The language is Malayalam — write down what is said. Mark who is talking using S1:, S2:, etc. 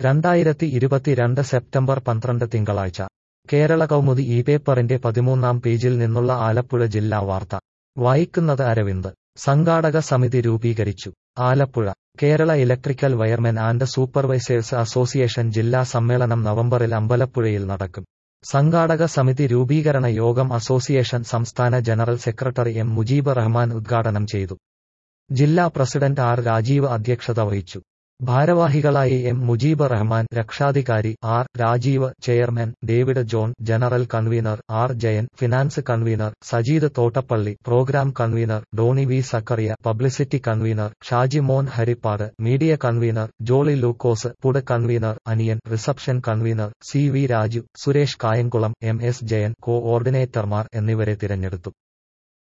S1: രണ്ടായിരത്തി ഇരുപത്തിരണ്ട് സെപ്റ്റംബർ പന്ത്രണ്ട് തിങ്കളാഴ്ച കേരള കൗമുദി ഈ പേപ്പറിന്റെ പതിമൂന്നാം പേജിൽ നിന്നുള്ള ആലപ്പുഴ ജില്ലാ വാർത്ത വായിക്കുന്നത് അരവിന്ദ് സംഘാടക സമിതി രൂപീകരിച്ചു Alappuzha Kerala electrical wiremen and supervisors association ജില്ലാ സമ്മേളനം നവംബറിൽ അമ്പലപ്പുഴയിൽ നടക്കും സംഘാടക സമിതി രൂപീകരണ യോഗം അസോസിയേഷൻ സംസ്ഥാന general secretary M Mujeeb Rahman ഉദ്ഘാടനം ചെയ്തു ജില്ലാ പ്രസിഡന്റ് ആർ രാജീവ് അധ്യക്ഷത വഹിച്ചു ഭാരവാഹികളായി എം മുജീബ് റഹ്മാൻ രക്ഷാധികാരി R Rajeev chairman David John general convener R Jayan finance convener Sajeed Thottappally programme convener Doni V Zachariah publicity convener Shaji Mon Haripad media convener Jolly Lukose food convener Aniyan reception convener C V Raju Suresh Kayamkulam M S Jayan കോഓർഡിനേറ്റർമാർ എന്നിവരെ തിരഞ്ഞെടുത്തു